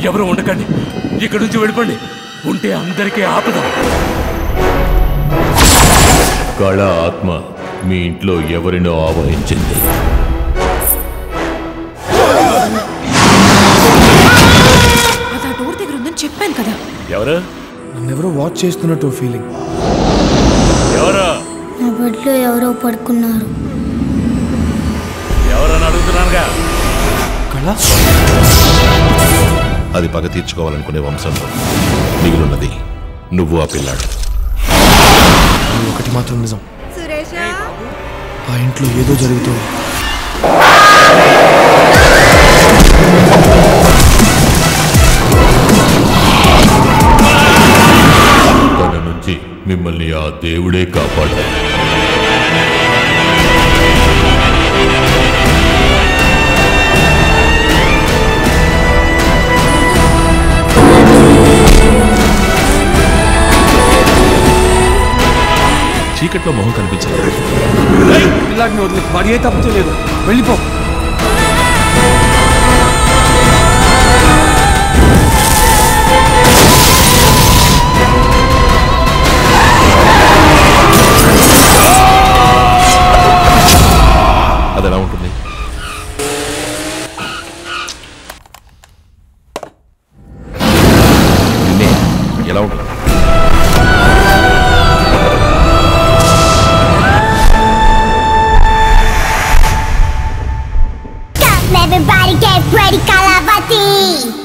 ఎవరు ఉండకండి ఇక్కడి నుంచి వెళ్ళిపోండి ఉంటే అందరికీ ఆపద కళ ఆత్మ మీ ఇంట్లో ఎవరినో ఆవహించింది అది ఆ డోర్ దగ్గర ఉందని చెప్పాను కదా ఎవరు నన్నెవరో వాచ్ చేస్తున్నట్టు ఫీలింగ్ ఎవరు నా బెడ్లో ఎవరో పడుకున్నారు ఎవరని అడుగుతున్నానుగా కళ అది పగ తీర్చుకోవాలనుకునే వంశంలో మిగిలిన్నది నువ్వు ఆ పిల్లాడు అది ఒకటి మాత్రం నిజం ఆ ఇంట్లో ఏదో జరుగుతుంది తన నుంచి మిమ్మల్ని ఆ దేవుడే కాపాడాడు చీకట్లో మొహం కనిపించలేదు పిల్లాడిని వదిలే వాడు ఏ తప్పు చేయలేదు వెళ్ళిపో అది ఎలా ఉంటుంది నిన్నే ఎలా ఉంటుంది Come everybody get ready, Kalavati!